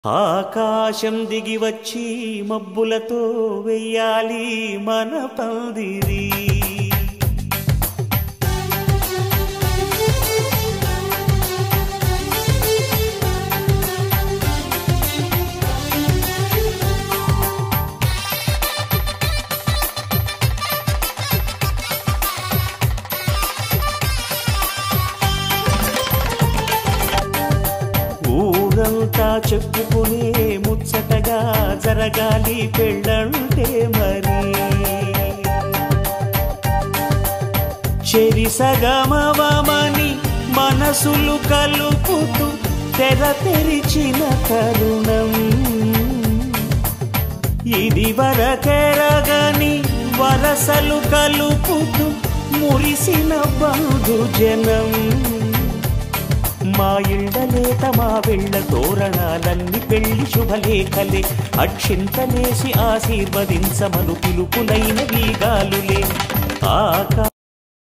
ఆకాశం దిగి వచ్చి మబ్బులతో వెయ్యాలి మన పందిరి ఊరంతా చెప్పుకునే ముచ్చటగా జరగాలి పెళ్ళంటే మరి చెరి సగమవమని మనసులు కలుపుతూ తెర తెరిచిన తరుణం ఇది వరకెరగని వరసలు కలుపుతూ మురిసిన బంధుజనం మా ఇళ్ళలేత మా వెళ్ళ తోరణాలన్ని పెళ్లి శుభలేఖలే అక్షింతలేసి ఆశీర్వదించమను పిలుపులైన వీగాలులే ఆకా